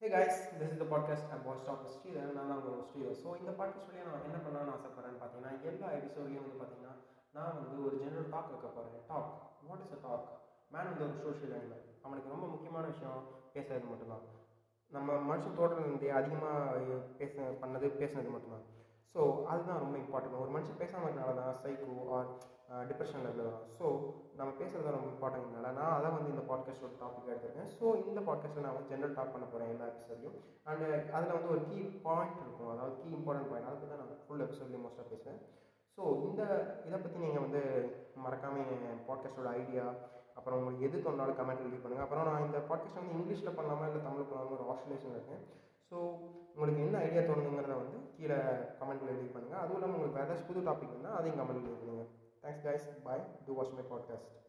hey guys this is the podcast and watch top Sridhar நான் தான் உங்கள் ஸ்ரீதர் ஸோ இந்த பாட்காஸ்ட் வழியாக நான் என்ன பண்ணலாம்னு ஆசைப்பட்றேன்னு பார்த்தீங்கன்னா எல்லா எபிசோட்லையும் வந்து பார்த்தீங்கன்னா நான் வந்து ஒரு ஜெனரல் டாக் வைக்க போகிறேன் talk what is a talk man வந்து ஒரு சோஷியல் அனிமல் அவனுக்கு ரொம்ப முக்கியமான விஷயம் பேசுறது மட்டும்தான் நம்ம மனுஷன் தோற்றலேருந்து அதிகமாக பேச பண்ணது பேசுனது மட்டும்தான் ஸோ அதுதான் ரொம்ப இம்பார்ட்டன்ட் ஒரு மனுஷன் பேசாமல் இருக்கனால தான் சைக்கோ ஆர் டிப்ரெஷனில் இருக்கலாம் ஸோ நம்ம பேசுகிறது தான் ரொம்ப இம்பார்ட்டன்ட்னால நான் அதை வந்து இந்த பாட்காஸ்டோட டாபிக் எடுத்திருக்கேன் ஸோ இந்த பாட்காஸ்ட்டில் நான் வந்து ஜென்ரல் டாக் பண்ண போகிறேன் எல்லா எபிசோட்லையும் அண்ட் அதில் வந்து ஒரு கீ பாயிண்ட் இருக்கும் அதாவது கீ இம்பார்ட்டன்ட் பாயிண்ட் அதை பற்றி தான் நான் ஃபுல் எபிசோட்லேயும் மோஸ்ட்டாக பேசுவேன் ஸோ இந்த இதை பற்றி நீங்கள் வந்து மறக்காமல் என் பாட்காஸ்டோட ஐடியா அப்புறம் உங்களுக்கு எது தோணாலும் கமெண்ட் லீவ் பண்ணுங்கள் அப்புறம் நான் இந்த பாட்காஸ்ட் வந்து இங்கிலீஷில் பண்ணலாமா இல்லை தமிழ் பண்ணலாமா ஒரு ஆஸ்ட்ரேலேஷன் இருக்கேன் ஸோ உங்களுக்கு என்ன ஐடியா தோணுங்கிறத வந்து கீழே கமெண்ட்டில் லீவ் பண்ணுங்கள் அதுவும் இல்லாமல் உங்களுக்கு வேறு ஏதாச்சும் புது டாபிக் இருந்தால் அதையும் கமெண்ட் லீவ் பண்ணுங்கள் thanks guys bye do watch my podcast